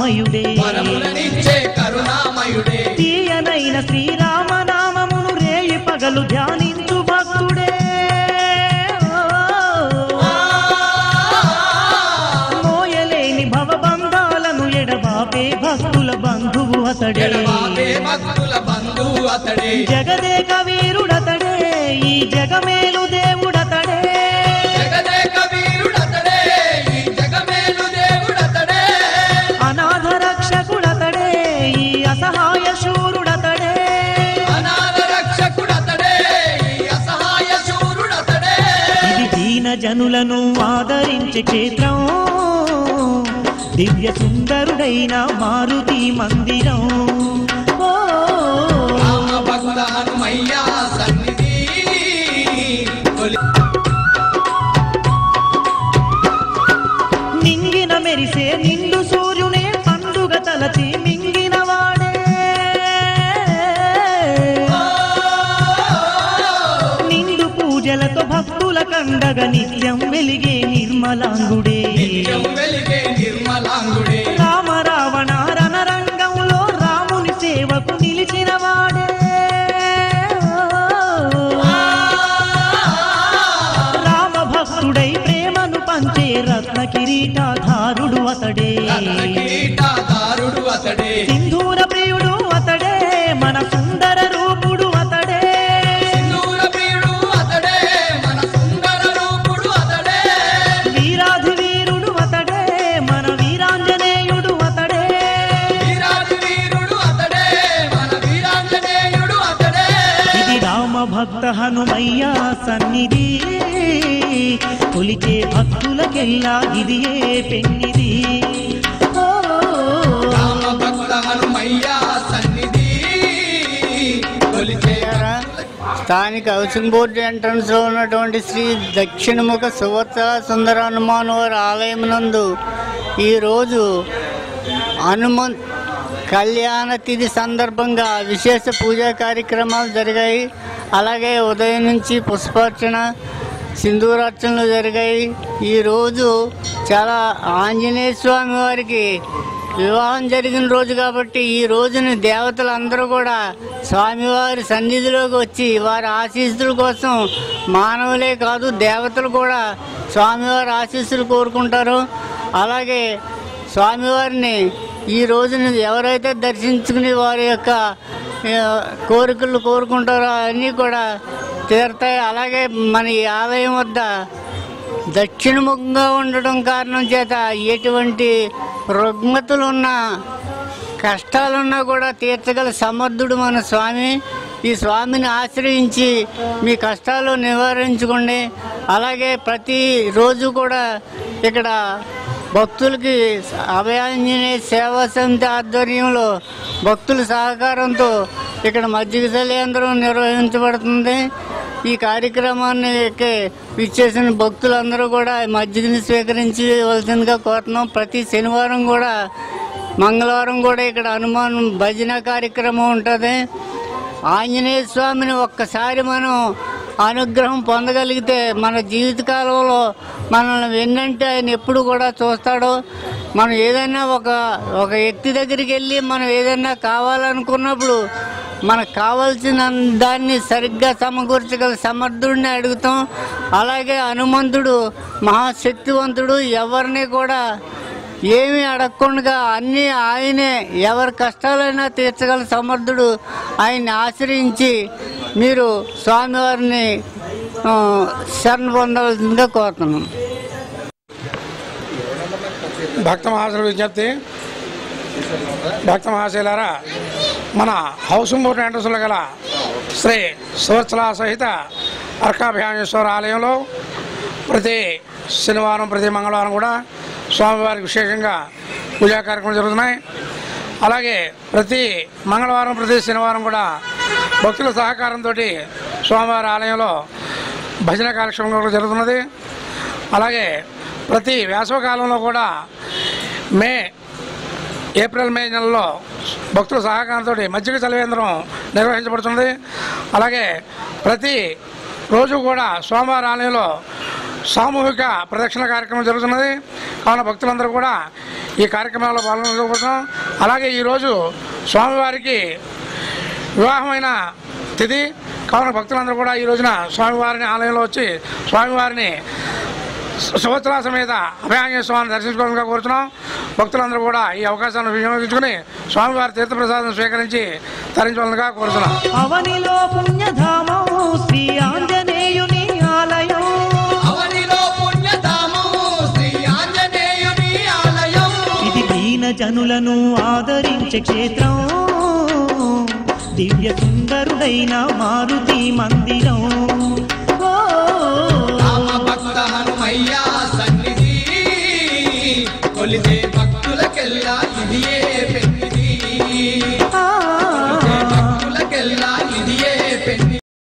కరుణామయుడే వరములనిచ్చే కరుణామయుడే తీయనైన శ్రీరామనామమును రేయి పగలు ధ్యానించు భక్తుడే మోయలేని భవబంధాలను ఎడబాపే భక్తుల బంధువు అతడే ఎడబాపే భక్తుల బంధువు అతడే జగదేక వీరుడతడే ఈ జగమేలు దేవుడతడే జగదేక వీరుడతడే ఈ జగమేలు దేవుడతడే అనాథ రక్షకుడతడే ఈ అసహాయ శూరుడతడే అనాథ రక్షకుడతడే ఈ అసహాయ శూరుడతడే ఇది దీన జనులను ఆదరించే క్షేత్రం దివ్య సుందరుడైన మారుతి మందిరం ఓ, రామ భక్త హనుమయ్య సన్నిధి కొలి- నింగిన మెరిసే నిండు సూర్యునే పండుగ తలచి మింగిన వాడే నిండు పూజలతో భక్తుల కండగ నిత్యం వెలిగే నిర్మలాంగుడే నిత్యం వెలిగే నిర్మలాంగుడే రామ రావణ రణరంగంలో రాముని సేవకు నిలిచిన వాడే రామ భక్తుడై ప్రేమను పంచే రత్న కిరీటాధారుడు అతడే రత్న కిరీటదారుడు అతడే సింధూర ప్రియుడు అతడే మన సుందర రూపుడు అతడే సింధూర ప్రియుడు అతడే మన సుందర రూపుడు అతడే వీరాధి వీరుడు అతడే మన వీరాంజనేయుడు అతడే వీరాది వీరుడు అతడే మన వీరాంజనేయుడు అతడే ఇది రామ భక్త హనుమయ్య సన్నిధి కొలిచే భక్తులకెల్లా ఇది ఏ పెన్నిది ఓ, రామ భక్త హనుమయ్య సన్నిధి కొలిచే స్థానిక హౌసింగ్ బోర్డు ఎంట్రన్స్ లో ఉన్నటువంటి శ్రీ దక్షిణముఖ సువత్సల సుందర హనుమాన్ వారి ఆలయం నందు ఈరోజు హనుమన్ కళ్యాణ తిథి సందర్భంగా విశేష పూజా కార్యక్రమాలు జరిగాయి అలాగే ఉదయం నుంచి పుష్పార్చన సింధూరార్చనలు జరిగాయి ఈరోజు చాలా ఆంజనేయ స్వామి వారికి వివాహం జరిగిన రోజు కాబట్టి ఈ రోజుని దేవతలందరూ కూడా స్వామివారి సన్నిధిలోకి వచ్చి వారి ఆశీస్సుల కోసం మానవులే కాదు దేవతలు కూడా స్వామివారి ఆశీస్సులు కోరుకుంటారు అలాగే స్వామివారిని ఈ రోజున ఎవరైతే దర్శించుకుని వారి యొక్క ఆ, కోరికలు కోరుకుంటారో అన్నీ కూడా తీరుతాయి అలాగే మన ఈ ఆలయం వద్ద దక్షిణముఖంగా ఉండడం కారణం చేత ఎటువంటి రుగ్మతులున్నా కష్టాలున్నా కూడా తీర్చగల సమర్థుడు మన స్వామి ఈ స్వామిని ఆశ్రయించి మీ కష్టాలు నివారించుకోండి అలాగే ప్రతి రోజు కూడా ఇక్కడ భక్తులకి అభయాంజనేయ సేవా సమితి ఆధ్వర్యంలో భక్తుల సహకారంతో ఇక్కడ మజ్జిగ శల్యాంధ్రం నిర్వహించబడుతుంది ఈ కార్యక్రమాన్ని విచ్చేసిన భక్తులందరూ కూడా మజ్జిగని స్వీకరించవలసిందిగా కోరుతున్నాం ప్రతి శనివారం కూడా మంగళవారం కూడా ఇక్కడ హనుమాన్ భజన కార్యక్రమం ఉంటుంది ఆంజనేయ స్వామిని ఒక్కసారి మనం అనుగ్రహం పొందగలిగితే మన జీవితకాలంలో మనల్ని వెన్నంటే ఆయన ఎప్పుడు కూడా చూస్తాడు మనం ఏదైనా ఒక ఒక వ్యక్తి దగ్గరికి వెళ్ళి మనం ఏదైనా కావాలనుకున్నప్పుడు మనకు కావాల్సిన దాన్ని సరిగ్గా సమకూర్చగల సమర్థుడిని అడుగుతాం అలాగే హనుమంతుడు మహాశక్తివంతుడు ఎవరిని కూడా ఏమీ అడగకుండా అన్నీ ఆయనే ఎవరి కష్టాలైనా తీర్చగల సమర్థుడు ఆయన్ని ఆశ్రయించి మీరు స్వామివారిని ఆ, శరణ పొందవలసిందిగా కోరుతున్నాం భక్త మహాశయుల విజ్ఞప్తి భక్త మహాశయులారా మన హౌసింగ్ బోర్డు ఎంట్రన్స్లో గల శ్రీ సువత్సల సహిత అర్కాభియామేశ్వర ఆలయంలో ప్రతి శనివారం ప్రతి మంగళవారం కూడా స్వామివారికి విశేషంగా పూజా కార్యక్రమాలు జరుగుతున్నాయి అలాగే ప్రతి మంగళవారం ప్రతి శనివారం కూడా భక్తుల సహకారంతో స్వామివారి ఆలయంలో భజన కార్యక్రమం కూడా జరుగుతున్నది అలాగే ప్రతి వేసవకాలంలో కూడా మే ఏప్రిల్ మే నెలలో భక్తుల సహకారంతో మజ్జిగ చలివేంద్రం నిర్వహించబడుతుంది అలాగే ప్రతి రోజు కూడా సోమవారం ఆలయంలో సామూహిక ప్రదక్షిణ కార్యక్రమం జరుగుతున్నది కావున భక్తులందరూ కూడా ఈ కార్యక్రమాల్లో పాల్గొనడం అలాగే ఈరోజు స్వామివారికి వివాహమైన తిథి కావున భక్తులందరూ కూడా ఈ రోజున స్వామివారిని ఆలయంలో వచ్చి స్వామివారిని సంవత్సర సమేత అభయాంజనేయ స్వామిని దర్శించుకోవాలని కోరుతున్నాం భక్తులందరూ కూడా ఈ అవకాశాన్ని వినియోగించుకుని స్వామివారి తీర్థప్రసాదం స్వీకరించి తరించవాలని కోరుతున్నాం అవనిలో పుణ్యధామం శ్రీ ఆంజనేయుని ఆలయం అవనిలో పుణ్యధామం శ్రీ ఆంజనేయుని ఆలయం ఇది దీన జనులను ఆదరించే క్షేత్రం దివ్య సుందరుడైన మారుతి మందిరం ఓ, రామ భక్త హనుమయ్య సన్నిధి కొలిసే భక్తులకెల్లా ఇదియే